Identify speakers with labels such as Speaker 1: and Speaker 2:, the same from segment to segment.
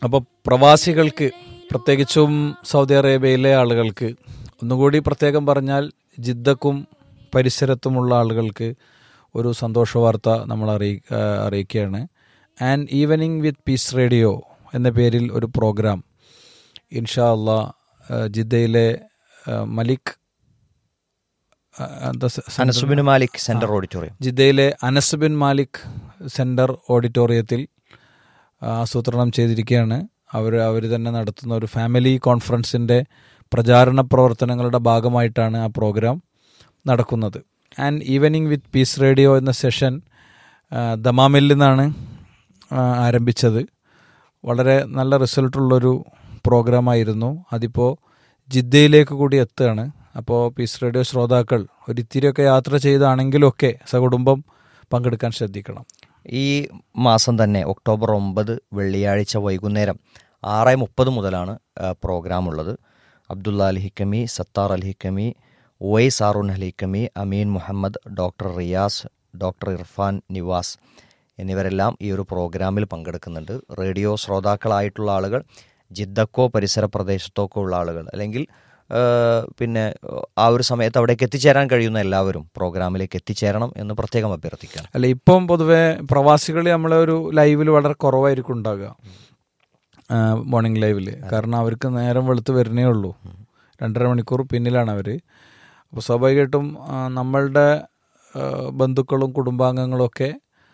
Speaker 1: അപ്പോൾ പ്രവാസികൾക്ക് പ്രത്യേകിച്ചും സൗദി അറേബ്യയിലെ ആളുകൾക്ക് ഒന്നുകൂടി പ്രത്യേകം പറഞ്ഞാൽ ജിദ്ദക്കും പരിസരത്തുമുള്ള ആളുകൾക്ക് ഒരു സന്തോഷ വാർത്ത നമ്മൾ അറിയി ആ, അറിയിക്കുകയാണ് and evening with peace radio എന്ന പേരിൽ ഒരു പ്രോഗ്രാം ഇൻഷാ അള്ളാ ആ, ജിദ്ദയിലെ ആ, മലിക് ആ, എന്താ സെ- സെന്റർ?
Speaker 2: അനസുബിൻ മാലിക് സെന്റർ ഓഡിറ്റോറിയം
Speaker 1: ജിദ്ദയിലെ അനസ് ബിൻ മാലിക് സെൻറ്റർ ഓഡിറ്റോറിയത്തിൽ ആ, ആസൂത്രണം ചെയ്തിരിക്കുകയാണ് അവർ അവർ തന്നെ നടത്തുന്ന ഒരു ഫാമിലി കോൺഫറൻസിൻ്റെ പ്രചാരണ പ്രവർത്തനങ്ങളുടെ ഭാഗമായിട്ടാണ് ആ പ്രോഗ്രാം നടക്കുന്നത് and evening with peace radio എന്ന സെഷൻ ആ, ദമാമിൽ നിന്നാണ് ആ, ആരംഭിച്ചത് വളരെ നല്ല റിസൾട്ടുള്ളൊരു പ്രോഗ്രാമായിരുന്നു അതിപ്പോൾ ജിദ്ദയിലേക്ക് കൂടി എത്തുകയാണ് അപ്പോൾ പീസ് റേഡിയോ ശ്രോതാക്കൾ ഒരിത്തിരിയൊക്കെ യാത്ര ചെയ്താണെങ്കിലൊക്കെ സകുടുംബം പങ്കെടുക്കാൻ ശ്രദ്ധിക്കണം
Speaker 2: ഈ മാസം തന്നെ ഒക്ടോബർ ഒമ്പത് വെള്ളിയാഴ്ച വൈകുന്നേരം ആറ് മുപ്പത് മുതലാണ് ആ, പ്രോഗ്രാം ഉള്ളത് അബ്ദുള്ള അൽ ഹിക്കമി സത്താർ അൽ ഹിക്കമി ഒയ് സാറുൻ അൽ ഹിക്കമി അമീൻ മുഹമ്മദ് ഡോക്ടർ റിയാസ് ഡോക്ടർ ഇർഫാൻ നിവാസ് എന്നിവരെല്ലാം ഈ ഒരു പ്രോഗ്രാമിൽ പങ്കെടുക്കുന്നുണ്ട് റേഡിയോ ശ്രോതാക്കളായിട്ടുള്ള ആളുകൾ ജിദ്ദക്കോ പരിസര പ്രദേശത്തോക്കോ ഉള്ള ആളുകൾ അല്ലെങ്കിൽ ആ, പിന്നെ ആ ഒരു സമയത്ത് അവിടേക്ക് എത്തിച്ചേരാൻ കഴിയുന്ന എല്ലാവരും പ്രോഗ്രാമിലേക്ക് എത്തിച്ചേരണം എന്ന് പ്രത്യേകം അഭ്യർത്ഥിക്കുകയാണ്
Speaker 1: അല്ല ഇപ്പം പൊതുവെ പ്രവാസികൾ നമ്മളെ ഒരു ലൈവിൽ വളരെ കുറവായിരിക്കും ഉണ്ടാകുക മോർണിംഗ് ലൈവിൽ കാരണം അവർക്ക് നേരം വെളുത്ത് വരുന്നേ ഉള്ളൂ രണ്ടര മണിക്കൂർ പിന്നിലാണ് അവർ അപ്പോൾ സ്വാഭാവികമായിട്ടും ആ, നമ്മളുടെ ആ, ബന്ധുക്കളും കുടുംബാംഗങ്ങളും ഒക്കെ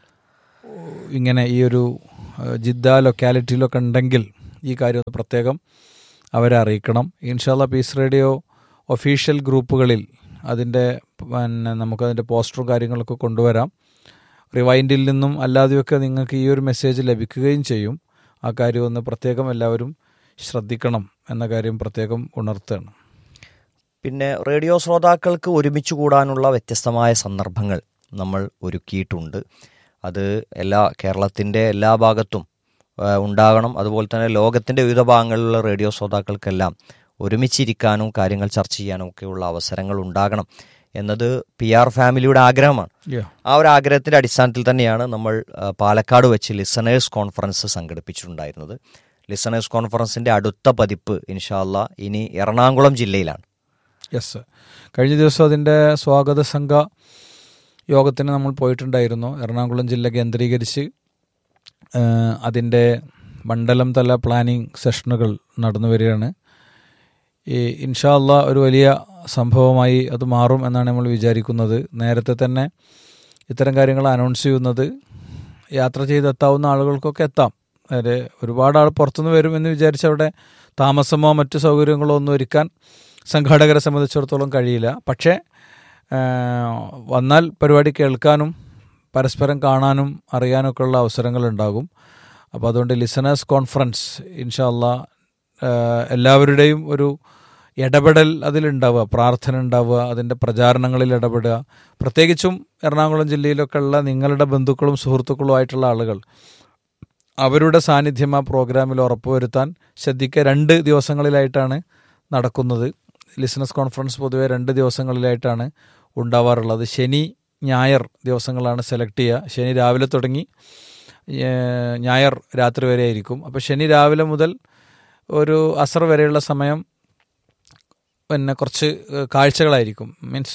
Speaker 1: ഇങ്ങനെ ഈ ഒരു ആ, ജിദ്ദ ലൊക്കാലിറ്റിയിലൊക്കെ ഉണ്ടെങ്കിൽ ഈ കാര്യം ഒന്ന് പ്രത്യേകം അവരെ അറിയിക്കണം ഇൻഷാല്ല പീസ് റേഡിയോ ഒഫീഷ്യൽ ഗ്രൂപ്പുകളിൽ അതിൻ്റെ പിന്നെ നമുക്കതിൻ്റെ പോസ്റ്ററും കാര്യങ്ങളൊക്കെ കൊണ്ടുവരാം റിവൈൻഡിൽ നിന്നും അല്ലാതെയൊക്കെ നിങ്ങൾക്ക് ഈ ഒരു മെസ്സേജ് ലഭിക്കുകയും ചെയ്യും ആ കാര്യം ഒന്ന് പ്രത്യേകം എല്ലാവരും ശ്രദ്ധിക്കണം എന്ന കാര്യം പ്രത്യേകം ഉണർത്തുകയാണ്
Speaker 2: പിന്നെ റേഡിയോ ശ്രോതാക്കൾക്ക് ഒരുമിച്ച് കൂടാനുള്ള വ്യത്യസ്തമായ സന്ദർഭങ്ങൾ നമ്മൾ ഒരുക്കിയിട്ടുണ്ട് അത് എല്ലാ കേരളത്തിൻ്റെ എല്ലാ ഭാഗത്തും ആ, ഉണ്ടാകണം അതുപോലെ തന്നെ ലോകത്തിൻ്റെ വിവിധ ഭാഗങ്ങളിലുള്ള റേഡിയോ ശ്രോതാക്കൾക്കെല്ലാം ഒരുമിച്ചിരിക്കാനും കാര്യങ്ങൾ ചർച്ച ചെയ്യാനും ഒക്കെയുള്ള അവസരങ്ങൾ ഉണ്ടാകണം എന്നത് പി ആർ ഫാമിലിയുടെ ആഗ്രഹമാണ് ആ ഒരു ആഗ്രഹത്തിന്റെ അടിസ്ഥാനത്തിൽ തന്നെയാണ് നമ്മൾ ആ, പാലക്കാട് വെച്ച് ലിസണേഴ്സ് കോൺഫറൻസ് സംഘടിപ്പിച്ചിട്ടുണ്ടായിരുന്നത് ലിസണേഴ്സ് കോൺഫറൻസിന്റെ അടുത്ത പതിപ്പ് ഇൻഷാല്ല ഇനി എറണാകുളം ജില്ലയിലാണ്
Speaker 1: യെസ് കഴിഞ്ഞ ദിവസം അതിൻ്റെ സ്വാഗത സംഘ യോഗത്തിന് നമ്മൾ പോയിട്ടുണ്ടായിരുന്നു എറണാകുളം ജില്ല കേന്ദ്രീകരിച്ച് ഏഹ്, അതിൻ്റെ മണ്ഡലം തല പ്ലാനിംഗ് സെഷനുകൾ നടന്നു വരികയാണ് ഈ ഇൻഷാ അള്ളാ ഒരു വലിയ സംഭവമായി അത് മാറും എന്നാണ് നമ്മൾ വിചാരിക്കുന്നത് നേരത്തെ തന്നെ ഇത്തരം കാര്യങ്ങൾ അനൗൺസ് ചെയ്യുന്നത് യാത്ര ചെയ്തെത്താവുന്ന ആളുകൾക്കൊക്കെ എത്താം അതായത് ഒരുപാട് ആൾ പുറത്തുനിന്ന് വരും എന്ന് വിചാരിച്ച് അവിടെ താമസമോ മറ്റു സൗകര്യങ്ങളോ ഒന്നും ഒരുക്കാൻ സംഘാടകരെ സംബന്ധിച്ചിടത്തോളം കഴിയില്ല പക്ഷേ ആ, വന്നാൽ പരിപാടി കേൾക്കാനും പരസ്പരം കാണാനും അറിയാനൊക്കെ ഉള്ള അവസരങ്ങൾ ഉണ്ടാകും അപ്പോൾ അതുകൊണ്ട് ലിസണേഴ്സ് കോൺഫറൻസ് ഇൻഷാല്ല എല്ലാവരുടെയും ഒരു ഇടപെടൽ അതിലുണ്ടാവുക പ്രാർത്ഥന ഉണ്ടാവുക അതിൻ്റെ പ്രചാരണങ്ങളിൽ ഇടപെടുക പ്രത്യേകിച്ചും എറണാകുളം ജില്ലയിലൊക്കെ ഉള്ള നിങ്ങളുടെ ബന്ധുക്കളും സുഹൃത്തുക്കളും ആയിട്ടുള്ള ആളുകൾ അവരുടെ സാന്നിധ്യം ആ പ്രോഗ്രാമിൽ ഉറപ്പുവരുത്താൻ ശ്രദ്ധിക്കുക രണ്ട് ദിവസങ്ങളിലായിട്ടാണ് നടക്കുന്നത് ലിസണസ് കോൺഫറൻസ് പൊതുവെ രണ്ട് ദിവസങ്ങളിലായിട്ടാണ് ഉണ്ടാവാറുള്ളത് ശനി ഞായർ ദിവസങ്ങളാണ് സെലക്ട് ചെയ്യുക ശനി രാവിലെ തുടങ്ങി ഏഹ്, ഞായർ രാത്രി വരെ ആയിരിക്കും അപ്പോൾ ശനി രാവിലെ മുതൽ ഒരു അസർ വരെയുള്ള സമയം പിന്നെ കുറച്ച് ഏഹ്, കാഴ്ചകളായിരിക്കും മീൻസ്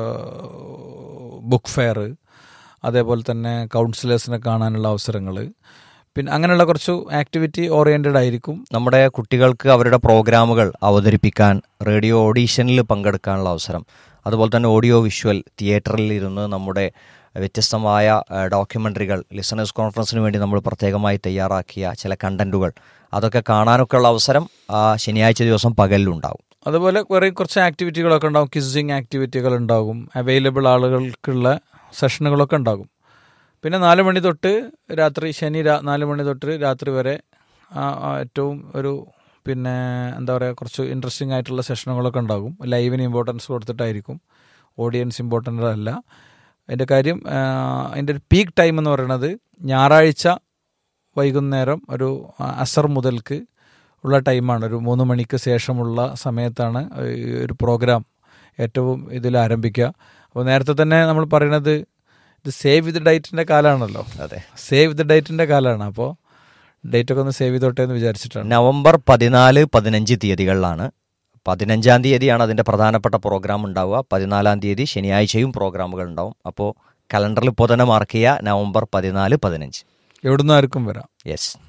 Speaker 1: ബുക്ക് ഫെയർ അതേപോലെ തന്നെ കൗൺസിലേഴ്സിനെ കാണാനുള്ള അവസരങ്ങൾ പിന്നെ അങ്ങനെയുള്ള കുറച്ച് ആക്ടിവിറ്റി ഓറിയൻറ്റഡ് ആയിരിക്കും
Speaker 2: നമ്മുടെ കുട്ടികൾക്ക് അവരുടെ പ്രോഗ്രാമുകൾ അവതരിപ്പിക്കാൻ റേഡിയോ ഓഡീഷനിൽ പങ്കെടുക്കാനുള്ള അവസരം അതുപോലെ തന്നെ ഓഡിയോ വിഷ്വൽ തിയേറ്ററിൽ ഇരുന്ന് നമ്മുടെ വ്യത്യസ്തമായ ഡോക്യുമെൻ്ററികൾ ലിസണേഴ്സ് കോൺഫറൻസിന് വേണ്ടി നമ്മൾ പ്രത്യേകമായി തയ്യാറാക്കിയ ചില കണ്ടന്റുകൾ അതൊക്കെ കാണാനൊക്കെയുള്ള അവസരം ആ ശനിയാഴ്ച ദിവസം പകലിലുണ്ടാവും
Speaker 1: അതുപോലെ കുറേ കുറച്ച് ആക്ടിവിറ്റികളൊക്കെ ഉണ്ടാകും കിസ്സിങ് ആക്ടിവിറ്റികൾ ഉണ്ടാകും അവൈലബിൾ ആളുകൾക്കുള്ള സെഷനുകളൊക്കെ ഉണ്ടാകും പിന്നെ നാല് മണി തൊട്ട് രാത്രി ശനി രാ നാല് മണി തൊട്ട് രാത്രി വരെ ആ, ആ ഏറ്റവും ഒരു പിന്നെ എന്താ പറയുക കുറച്ച് ഇൻട്രസ്റ്റിംഗ് ആയിട്ടുള്ള സെഷനുകളൊക്കെ ഉണ്ടാകും ലൈവിന് ഇമ്പോർട്ടൻസ് കൊടുത്തിട്ടായിരിക്കും ഓഡിയൻസ് ഇമ്പോർട്ടൻ്റ് അല്ല അതിൻ്റെ കാര്യം ആ, അതിൻ്റെ ഒരു പീക്ക് ടൈം എന്ന് പറയുന്നത് ഞായറാഴ്ച വൈകുന്നേരം ഒരു അസർ മുതൽക്ക് ഉള്ള ടൈമാണ് ഒരു മൂന്ന് മണിക്ക് ശേഷമുള്ള സമയത്താണ് ഈ ഒരു പ്രോഗ്രാം ഏറ്റവും ഇതിൽ ആരംഭിക്കുക അപ്പോൾ നേരത്തെ തന്നെ നമ്മൾ പറയുന്നത് ഇത് സേവ് വിത്ത് ഡൈറ്റിൻ്റെ കാലമാണല്ലോ
Speaker 2: അതെ
Speaker 1: സേവ് ദ ഡേറ്റിൻ്റെ കാലമാണ് അപ്പോൾ ഡേറ്റ് ഒക്കെ ഒന്ന് സേവ് ചെയ്തോട്ടെ എന്ന് വിചാരിച്ചിട്ടാണ്
Speaker 2: നവംബർ പതിനാല് പതിനഞ്ച് തീയതികളിലാണ് പതിനഞ്ചാം തീയതിയാണ് അതിൻ്റെ പ്രധാനപ്പെട്ട പ്രോഗ്രാം ഉണ്ടാവുക പതിനാലാം തീയതി ശനിയാഴ്ചയും പ്രോഗ്രാമുകൾ ഉണ്ടാവും അപ്പോൾ കലണ്ടറിൽ ഇപ്പോൾ തന്നെ മാർക്ക് ചെയ്യുക നവംബർ പതിനാല് പതിനഞ്ച്
Speaker 1: എവിടുന്ന് ആർക്കും വരാം
Speaker 2: യെസ്